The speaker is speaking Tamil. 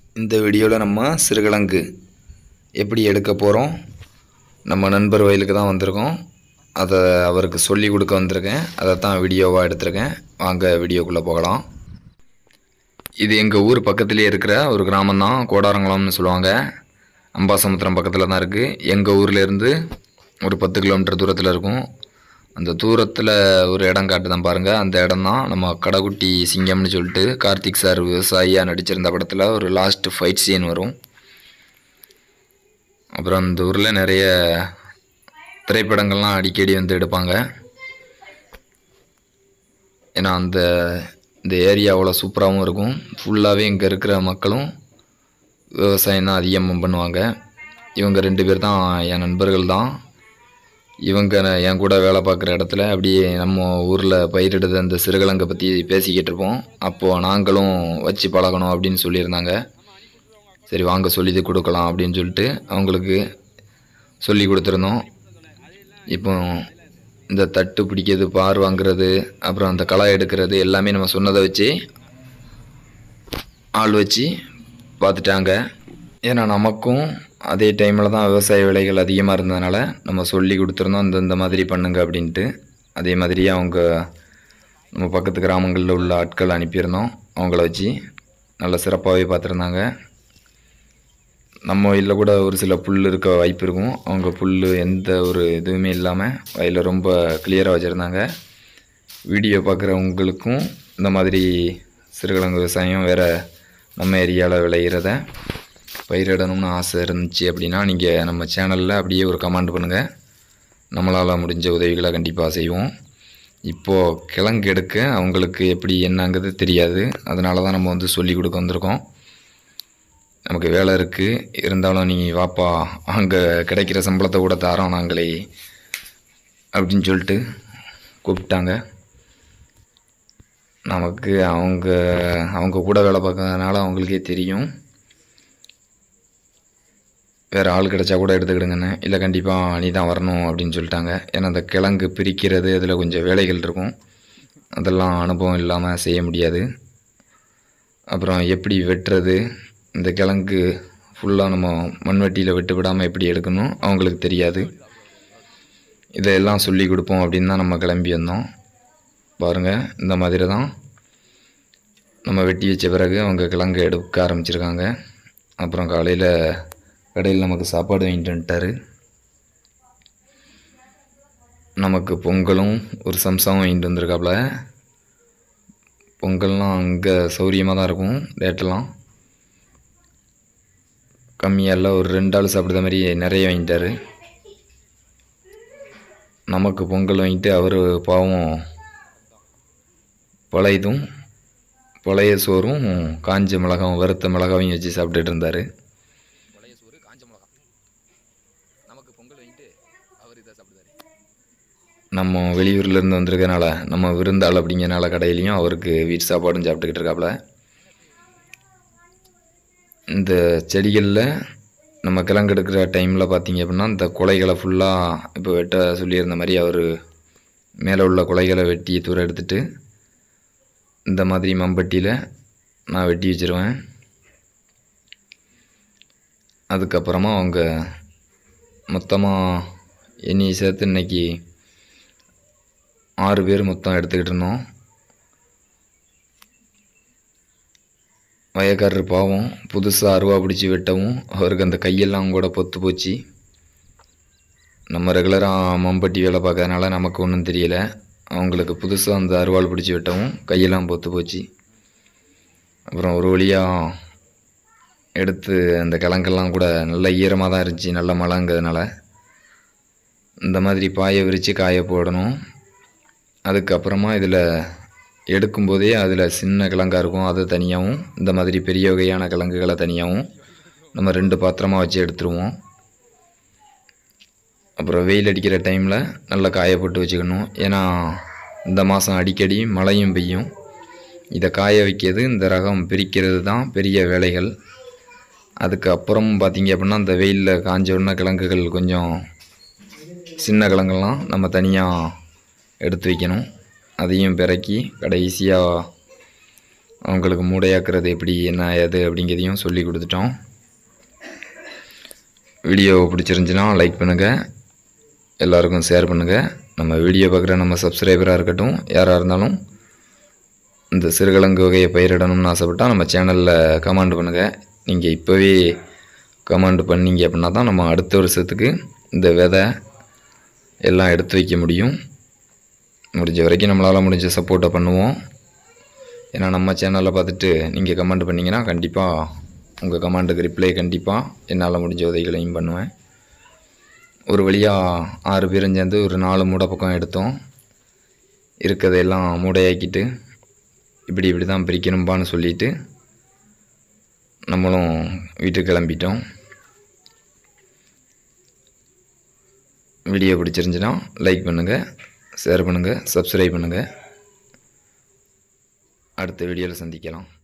இந்த வீடியோவில் நம்ம சிறுகிழங்கு எப்படி எடுக்க போகிறோம் நம்ம நண்பர் வயலுக்கு தான் வந்திருக்கோம் அதை அவருக்கு சொல்லி கொடுக்க வந்திருக்கேன் அதை தான் வீடியோவாக எடுத்திருக்கேன் வாங்க வீடியோக்குள்ளே போகலாம் இது எங்கள் ஊர் பக்கத்துலேயே இருக்கிற ஒரு கிராமம் தான் கோடாரங்குளம்னு சொல்லுவாங்க அம்பாசமுத்திரம் பக்கத்தில் தான் இருக்குது எங்கள் ஊர்லேருந்து ஒரு பத்து கிலோமீட்டர் தூரத்தில் இருக்கும் அந்த தூரத்தில் ஒரு இடம் காட்டு தான் பாருங்கள் அந்த இடம் தான் நம்ம கடைக்குட்டி சிங்கம்னு சொல்லிட்டு கார்த்திக் சார் விவசாயியாக நடிச்சிருந்த படத்தில் ஒரு லாஸ்ட் ஃபைட் சீன் வரும் அப்புறம் அந்த ஊரில் நிறைய திரைப்படங்கள்லாம் அடிக்கடி வந்து எடுப்பாங்க ஏன்னா அந்த இந்த ஏரியா அவ்வளோ சூப்பராகவும் இருக்கும் ஃபுல்லாகவே இங்கே இருக்கிற மக்களும் விவசாயம் தான் அதிகமாக பண்ணுவாங்க இவங்க ரெண்டு பேர் தான் என் நண்பர்கள் தான் இவங்க ந- என் கூட வேலை பார்க்குற இடத்துல அப்படியே நம்ம ஊரில் பயிரிடுத அந்த சிறுகிழங்கை பற்றி பேசிக்கிட்டு இருப்போம் அப்போது நாங்களும் வச்சு பழகணும் அப்படின்னு சொல்லியிருந்தாங்க சரி வாங்க சொல்லி கொடுக்கலாம் அப்படின்னு சொல்லிட்டு அவங்களுக்கு சொல்லி கொடுத்துருந்தோம் இப்போ இந்த தட்டு பிடிக்கிறது பார் வாங்குறது அப்புறம் அந்த களை எடுக்கிறது எல்லாமே நம்ம சொன்னதை வச்சு ஆள் வச்சு பார்த்துட்டாங்க ஏன்னா நமக்கும் அதே டைமில் தான் விவசாய விலைகள் அதிகமாக இருந்ததுனால நம்ம சொல்லி கொடுத்துருந்தோம் இந்த இந்த மாதிரி பண்ணுங்க அப்படின்ட்டு அதே மாதிரியே அவங்க நம்ம பக்கத்து கிராமங்களில் உள்ள ஆட்கள் அனுப்பியிருந்தோம் அவங்கள வச்சு நல்ல சிறப்பாகவே பார்த்துருந்தாங்க நம்ம வயலில் கூட ஒரு சில புல் இருக்க வாய்ப்பு இருக்கும் அவங்க புல் எந்த ஒரு இதுவுமே இல்லாமல் வயலில் ரொம்ப கிளியராக வச்சுருந்தாங்க வீடியோ பார்க்குறவங்களுக்கும் இந்த மாதிரி சிறுகிழங்கு விவசாயம் வேறு நம்ம ஏரியாவில் விளையிறத பயிரிடணும்னு ஆசை இருந்துச்சு அப்படின்னா நீங்கள் நம்ம சேனலில் அப்படியே ஒரு கமெண்ட் பண்ணுங்கள் நம்மளால் முடிஞ்ச உதவிகளை கண்டிப்பாக செய்வோம் இப்போது கிழங்கு எடுக்க அவங்களுக்கு எப்படி என்னங்கிறது தெரியாது அதனால தான் நம்ம வந்து சொல்லி கொடுக்க வந்திருக்கோம் நமக்கு வேலை இருக்குது இருந்தாலும் நீ வாப்பா அங்கே கிடைக்கிற சம்பளத்தை கூட தாரோம் நாங்களே அப்படின்னு சொல்லிட்டு கூப்பிட்டாங்க நமக்கு அவங்க அவங்க கூட வேலை பார்க்கறதுனால அவங்களுக்கே தெரியும் வேறு ஆள் கிடைச்சா கூட எடுத்துக்கிடுங்கண்ணே இல்லை கண்டிப்பாக நீ தான் வரணும் அப்படின்னு சொல்லிட்டாங்க ஏன்னா அந்த கிழங்கு பிரிக்கிறது அதில் கொஞ்சம் வேலைகள் இருக்கும் அதெல்லாம் அனுபவம் இல்லாமல் செய்ய முடியாது அப்புறம் எப்படி வெட்டுறது இந்த கிழங்கு ஃபுல்லாக நம்ம மண்வெட்டியில் விட்டு விடாமல் எப்படி எடுக்கணும் அவங்களுக்கு தெரியாது இதையெல்லாம் சொல்லி கொடுப்போம் அப்படின்னு தான் நம்ம கிளம்பி வந்தோம் பாருங்கள் இந்த மாதிரி தான் நம்ம வெட்டி வச்ச பிறகு அவங்க கிழங்கு எடுக்க ஆரம்பிச்சிருக்காங்க அப்புறம் காலையில் கடையில் நமக்கு சாப்பாடு வாங்கிட்டு வந்துட்டாரு நமக்கு பொங்கலும் ஒரு சம்சாவும் வாங்கிட்டு வந்திருக்காப்புல பொங்கல்லாம் அங்கே சௌரியமாக தான் இருக்கும் ரேட்டெல்லாம் கம்மியாக இல்லை ஒரு ரெண்டு ஆள் சாப்பிட்ற மாதிரி நிறைய வாங்கிட்டாரு நமக்கு பொங்கல் வாங்கிட்டு அவர் பாவம் பழையதும் பழைய சோறும் காஞ்ச மிளகாவும் வறுத்த மிளகாவையும் வச்சு சாப்பிட்டுட்டு இருந்தார் பழைய சோறு காஞ்ச மிளகா நமக்கு பொங்கல் வாங்கிட்டு அவர் இதை சாப்பிடுவாரு நம்ம வெளியூர்லேருந்து வந்திருக்கனால நம்ம விருந்தாள் அப்படிங்கிறனால கடையிலையும் அவருக்கு வீட்டு சாப்பாடும் சாப்பிட்டுக்கிட்டு இருக்காப்புல இந்த செடிகளில் நம்ம கிழங்கு எடுக்கிற டைமில் பார்த்தீங்க அப்படின்னா இந்த குலைகளை ஃபுல்லாக இப்போ வெட்ட சொல்லியிருந்த மாதிரி அவர் மேலே உள்ள குலைகளை வெட்டி தூர எடுத்துட்டு இந்த மாதிரி மம்பட்டியில் நான் வெட்டி வச்சிருவேன் அதுக்கப்புறமா அவங்க மொத்தமாக என்னையை சேர்த்து இன்னைக்கு ஆறு பேர் மொத்தம் எடுத்துக்கிட்டு இருந்தோம் வயக்காரர் பாவம் புதுசாக அருவா பிடிச்சி வெட்டவும் அவருக்கு அந்த கையெல்லாம் கூட பொத்து போச்சு நம்ம ரெகுலராக மம்பட்டி வேலை பார்க்கறதுனால நமக்கு ஒன்றும் தெரியல அவங்களுக்கு புதுசாக அந்த அருவாள் பிடிச்சி வெட்டவும் கையெல்லாம் பொத்து போச்சு அப்புறம் ஒரு வழியாக எடுத்து அந்த கிழங்கெல்லாம் கூட நல்ல ஈரமாக தான் இருந்துச்சு நல்ல மழைங்கிறதுனால இந்த மாதிரி பாயை விரித்து காய போடணும் அதுக்கப்புறமா இதில் எடுக்கும்போதே அதில் சின்ன கிழங்கா இருக்கும் அது தனியாகவும் இந்த மாதிரி பெரிய வகையான கிழங்குகளை தனியாகவும் நம்ம ரெண்டு பாத்திரமாக வச்சு எடுத்துருவோம் அப்புறம் வெயில் அடிக்கிற டைமில் நல்லா காய போட்டு வச்சுக்கணும் ஏன்னா இந்த மாதம் அடிக்கடி மழையும் பெய்யும் இதை காய வைக்கிறது இந்த ரகம் பிரிக்கிறது தான் பெரிய வேலைகள் அதுக்கப்புறம் பார்த்தீங்க அப்படின்னா இந்த வெயிலில் காஞ்ச உடனே கிழங்குகள் கொஞ்சம் சின்ன கிழங்கெல்லாம் நம்ம தனியாக எடுத்து வைக்கணும் அதையும் பிறக்கி கடைசியாக அவங்களுக்கு மூடையாக்குறது எப்படி என்ன ஏது அப்படிங்கிறதையும் சொல்லி கொடுத்துட்டோம் வீடியோ பிடிச்சிருந்துச்சின்னா லைக் பண்ணுங்கள் எல்லாருக்கும் ஷேர் பண்ணுங்கள் நம்ம வீடியோ பார்க்குற நம்ம சப்ஸ்கிரைபராக இருக்கட்டும் யாராக இருந்தாலும் இந்த சிறுகிழங்கு வகையை பயிரிடணும்னு ஆசைப்பட்டால் நம்ம சேனலில் கமெண்ட் பண்ணுங்கள் நீங்கள் இப்போவே கமெண்ட் பண்ணீங்க அப்படின்னா தான் நம்ம அடுத்த வருஷத்துக்கு இந்த விதை எல்லாம் எடுத்து வைக்க முடியும் முடிஞ்ச வரைக்கும் நம்மளால் முடிஞ்ச சப்போர்ட்டை பண்ணுவோம் ஏன்னா நம்ம சேனலை பார்த்துட்டு நீங்கள் கமெண்ட் பண்ணிங்கன்னா கண்டிப்பாக உங்கள் கமெண்ட்டுக்கு ரிப்ளை கண்டிப்பாக என்னால் முடிஞ்ச உதவிகளையும் பண்ணுவேன் ஒரு வழியாக ஆறு பேரும் சேர்ந்து ஒரு நாலு மூடை பக்கம் எடுத்தோம் இருக்கிறதையெல்லாம் மூடையாக்கிட்டு இப்படி இப்படி தான் பிரிக்கணும்பான்னு சொல்லிட்டு நம்மளும் வீட்டுக்கு கிளம்பிட்டோம் வீடியோ பிடிச்சிருந்துச்சுன்னா லைக் பண்ணுங்கள் ஷேர் பண்ணுங்கள் சப்ஸ்கிரைப் பண்ணுங்கள் அடுத்த வீடியோவில் சந்திக்கலாம்